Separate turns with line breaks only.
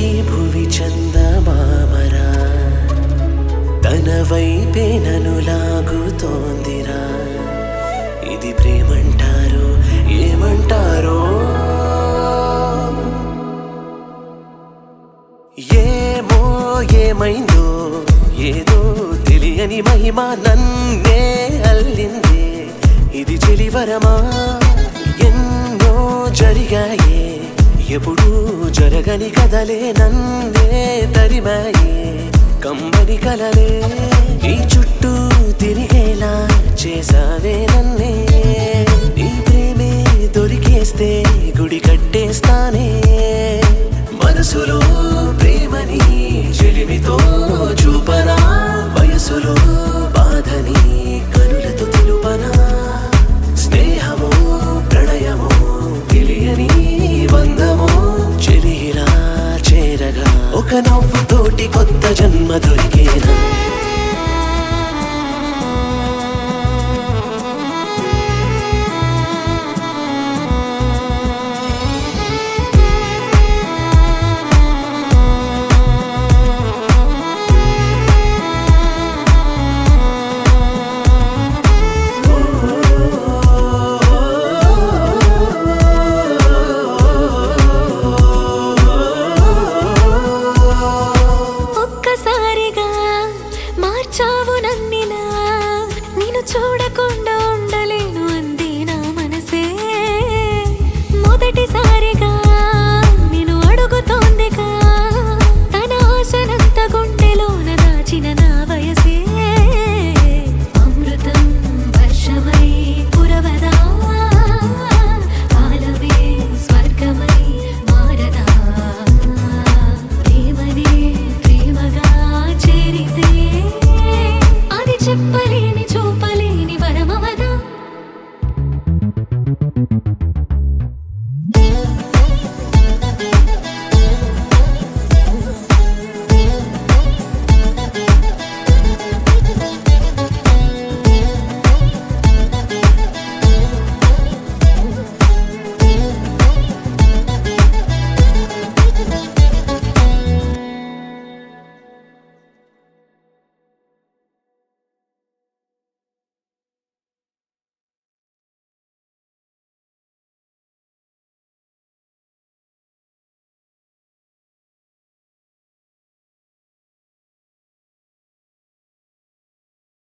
ఈ భువి చందమామరా తన వైపే నన్ను లాగుతోందిరా ఇది ప్రేమంటారు ఏమంటారో ఏమో ఏమైందో ఏదో తెలియని మహిమ నన్నే అల్లిందే ఇది చెలివరమా ఎన్నో జరిగాయే ఎప్పుడూ జరగని కదలే నన్నే తరిమాయే కమ్మని కలలే ఈ చుట్టూ తిరిగేలా చేసావే నన్నే నీ ప్రేమే దొరికేస్తే గుడి కట్టేస్తానే మనసులో ప్రేమని చెలిమితో చూపనా వయసులో బాధని కనులతో తెలుపనా స్నేహము ప్రణయము తెలియని బంధము చెలిలా చేరగా ఒక నవ్వుతోటి కొత్త జన్మ దొరికేనా